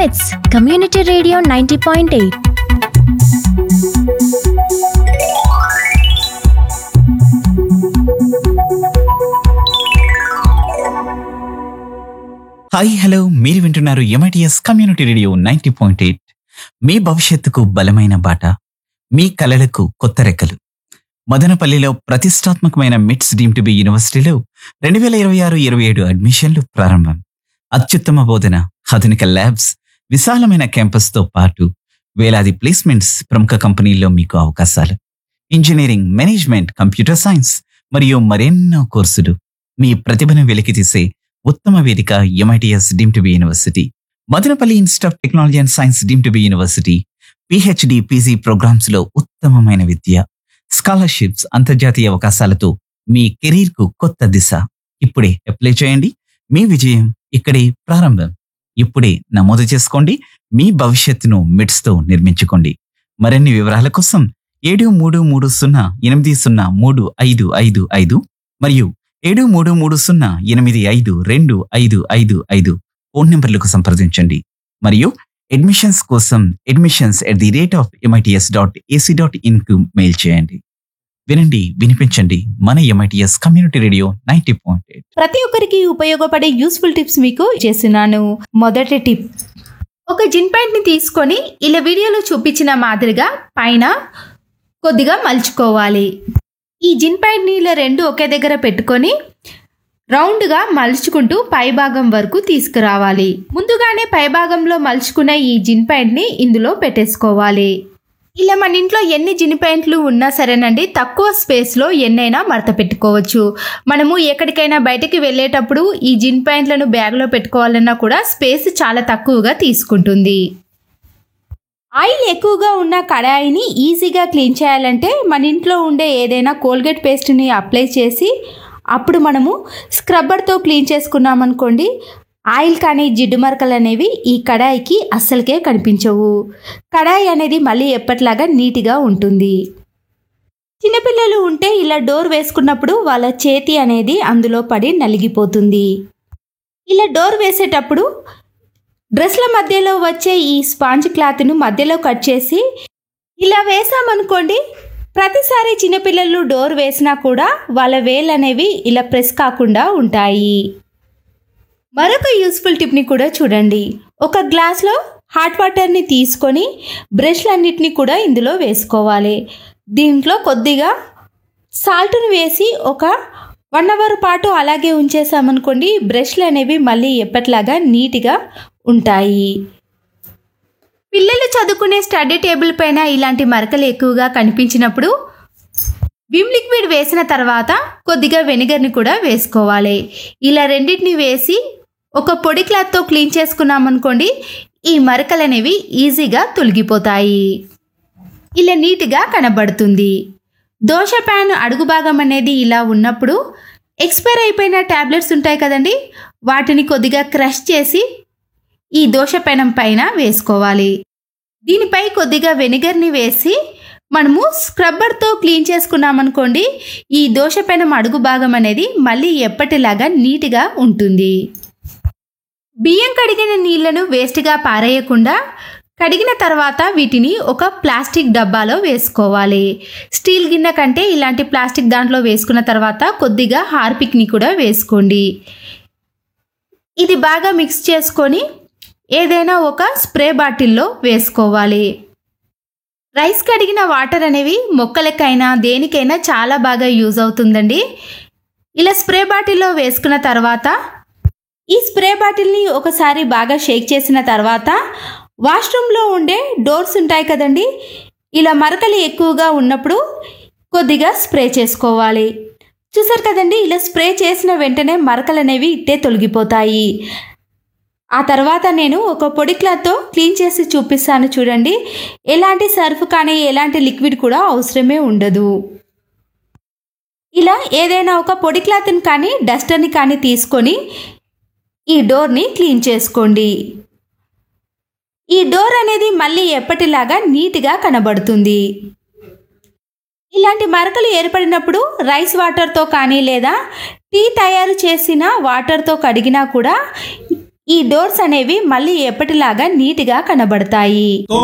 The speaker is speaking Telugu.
మిట్స్ community radio ninety point eight hi hello మీరు వింటున్నారు MITS community radio ninety point eight మీ భవిష్యత్తుకు బలమైన బాట మీ కలలకు కొత్త రెక్కలు మదనపల్లిలో ప్రతిష్టాత్మకమైన మిట్స్ డీమ్ టు బి యూనివర్సిటీలో రెండు వేల ఇరవై ఆరు ఇరవై ఏడు అడ్మిషన్లు ప్రారంభం అత్యుత్తమ బోధన ఆధునిక ల్యాబ్స్ విశాలమైన క్యాంపస్తో పాటు వేలాది ప్లేస్మెంట్స్ ప్రముఖ కంపెనీల్లో మీకు అవకాశాలు ఇంజనీరింగ్ మేనేజ్మెంట్ కంప్యూటర్ సైన్స్ మరియు మరెన్నో కోర్సులు మీ ప్రతిభను వెలికితీసే ఉత్తమ వేదిక MITS deem to be university Madanapalle institute of technology and science deem to be university PhD PG programmes లో ఉత్తమమైన విద్య స్కాలర్షిప్స్ అంతర్జాతీయ అవకాశాలతో మీ కెరీర్ కు కొత్త దిశ ఇప్పుడే అప్లై చేయండి మీ విజయం ఇక్కడే ప్రారంభం ఇప్పుడే నమోదు చేసుకోండి మీ భవిష్యత్తును మిడ్స్ తో నిర్మించుకోండి మరిన్ని వివరాల కోసం ఏడు మూడు మూడు సున్నా ఎనిమిది సున్నా మూడు ఐదు ఐదు ఐదు మరియు ఏడు మూడు మూడు సున్నా ఎనిమిది ఐదు రెండు ఐదు ఐదు ఐదు ఫోన్ నెంబర్లకు సంప్రదించండి మరియు అడ్మిషన్స్ కోసం admissions at the rate of MITS dot AC dot in కు మెయిల్ చేయండి వినండి వినిపించండి మన MITS community radio ninety point eight ప్రతి ఒక్కరికి ఉపయోగపడే యూస్ఫుల్ టిప్స్ మీకు చేస్తున్నాను మొదటి టిప్ ఒక జిన్ ప్యాంట్ని తీసుకొని ఇలా వీడియోలో చూపించిన మాదిరిగా పైన కొద్దిగా మలుచుకోవాలి ఈ జిన్ ప్యాంట్ని ఇలా రెండు ఒకే దగ్గర పెట్టుకొని రౌండ్గా మలుచుకుంటూ పైభాగం వరకు తీసుకురావాలి ముందుగానే పైభాగంలో మలుచుకున్న ఈ జిన్ ప్యాంట్ని ఇందులో పెట్టేసుకోవాలి ఇలా మన ఇంట్లో ఎన్ని జిన్ ప్యాంట్లు ఉన్నా సరేనండి తక్కువ స్పేస్లో ఎన్నైనా మడత పెట్టుకోవచ్చు మనము ఎక్కడికైనా బయటకి వెళ్ళేటప్పుడు ఈ జిన్ ప్యాంట్లను బ్యాగ్లో పెట్టుకోవాలన్నా కూడా స్పేస్ చాలా తక్కువగా తీసుకుంటుంది ఆయిల్ ఎక్కువగా ఉన్న కడాయిని ఈజీగా క్లీన్ చేయాలంటే మన ఇంట్లో ఉండే ఏదైనా కోల్గేట్ పేస్ట్ని అప్లై చేసి అప్పుడు మనము స్క్రబ్బర్తో క్లీన్ చేసుకున్నామనుకోండి ఆయిల్ కానీ జిడ్డు మరకలు అనేవి ఈ కడాయికి అస్సలకే కనిపించవు కడాయి అనేది మళ్ళీ ఎప్పటిలాగా నీట్గా ఉంటుంది చిన్నపిల్లలు ఉంటే ఇలా డోర్ వేసుకున్నప్పుడు వాళ్ళ చేతి అనేది అందులో పడి నలిగిపోతుంది ఇలా డోర్ వేసేటప్పుడు డ్రెస్ల మధ్యలో వచ్చే ఈ స్పాంజ్ క్లాత్ను మధ్యలో కట్ చేసి ఇలా వేసామనుకోండి ప్రతిసారి చిన్నపిల్లలు డోర్ వేసినా కూడా వాళ్ళ వేలు అనేవి ఇలా ప్రెస్ కాకుండా ఉంటాయి మరొక యూస్ఫుల్ టిప్ని కూడా చూడండి ఒక గ్లాస్లో హాట్ వాటర్ని తీసుకొని బ్రష్లన్నిటిని కూడా ఇందులో వేసుకోవాలి దీంట్లో కొద్దిగా సాల్ట్ని వేసి ఒక వన్ అవర్ పాటు అలాగే ఉంచేసామనుకోండి బ్రష్లు అనేవి మళ్ళీ ఎప్పటిలాగా నీట్గా ఉంటాయి పిల్లలు చదువుకునే స్టడీ టేబుల్ పైన ఇలాంటి మరకలు ఎక్కువగా కనిపించినప్పుడు విమ్ లిక్విడ్ వేసిన తర్వాత కొద్దిగా వెనిగర్ని కూడా వేసుకోవాలి ఇలా రెండింటిని వేసి ఒక పొడి క్లాత్తో క్లీన్ చేసుకున్నామనుకోండి ఈ మరకలు అనేవి ఈజీగా తొలగిపోతాయి ఇలా నీట్గా కనబడుతుంది దోశ ప్యాన్ అడుగు భాగం అనేది ఇలా ఉన్నప్పుడు ఎక్స్పైర్ అయిపోయిన ట్యాబ్లెట్స్ ఉంటాయి కదండి వాటిని కొద్దిగా క్రష్ చేసి ఈ దోశ పెనం పైన వేసుకోవాలి దీనిపై కొద్దిగా వెనిగర్ని వేసి మనము స్క్రబ్బర్తో క్లీన్ చేసుకున్నామనుకోండి ఈ దోశ పెనం అడుగు భాగం అనేది మళ్ళీ ఎప్పటిలాగా నీట్గా ఉంటుంది బియ్యం కడిగిన నీళ్లను వేస్ట్గా పారేయకుండా కడిగిన తర్వాత వీటిని ఒక ప్లాస్టిక్ డబ్బాలో వేసుకోవాలి స్టీల్ గిన్నె కంటే ఇలాంటి ప్లాస్టిక్ దాంట్లో వేసుకున్న తర్వాత కొద్దిగా హార్పిక్ని కూడా వేసుకోండి ఇది బాగా మిక్స్ చేసుకొని ఏదైనా ఒక స్ప్రే బాటిల్లో వేసుకోవాలి రైస్ కడిగిన వాటర్ అనేవి మొక్కలకైనా దేనికైనా చాలా బాగా యూజ్ అవుతుందండి ఇలా స్ప్రే బాటిల్లో వేసుకున్న తర్వాత ఈ స్ప్రే బాటిల్ని ఒకసారి బాగా షేక్ చేసిన తర్వాత వాష్రూమ్లో ఉండే డోర్స్ ఉంటాయి కదండి ఇలా మరకలు ఎక్కువగా ఉన్నప్పుడు కొద్దిగా స్ప్రే చేసుకోవాలి చూసారు కదండి ఇలా స్ప్రే చేసిన వెంటనే మరకలు అనేవి ఇట్టే తొలగిపోతాయి ఆ తర్వాత నేను ఒక పొడి క్లాత్తో క్లీన్ చేసి చూపిస్తాను చూడండి ఎలాంటి సర్ఫ్ కానీ ఎలాంటి లిక్విడ్ కూడా అవసరమే ఉండదు ఇలా ఏదైనా ఒక పొడి క్లాత్ని కానీ డస్టర్ని కానీ తీసుకొని ఈ డోర్ని క్లీన్ చేసుకోండి ఈ డోర్ అనేది మళ్ళీ ఎప్పటిలాగా నీట్గా కనబడుతుంది ఇలాంటి మరకలు ఏర్పడినప్పుడు రైస్ వాటర్తో కానీ లేదా టీ తయారు చేసిన వాటర్తో కడిగినా కూడా ఈ డోర్స్ అనేవి మళ్ళీ ఎప్పటిలాగా నీట్గా కనబడతాయి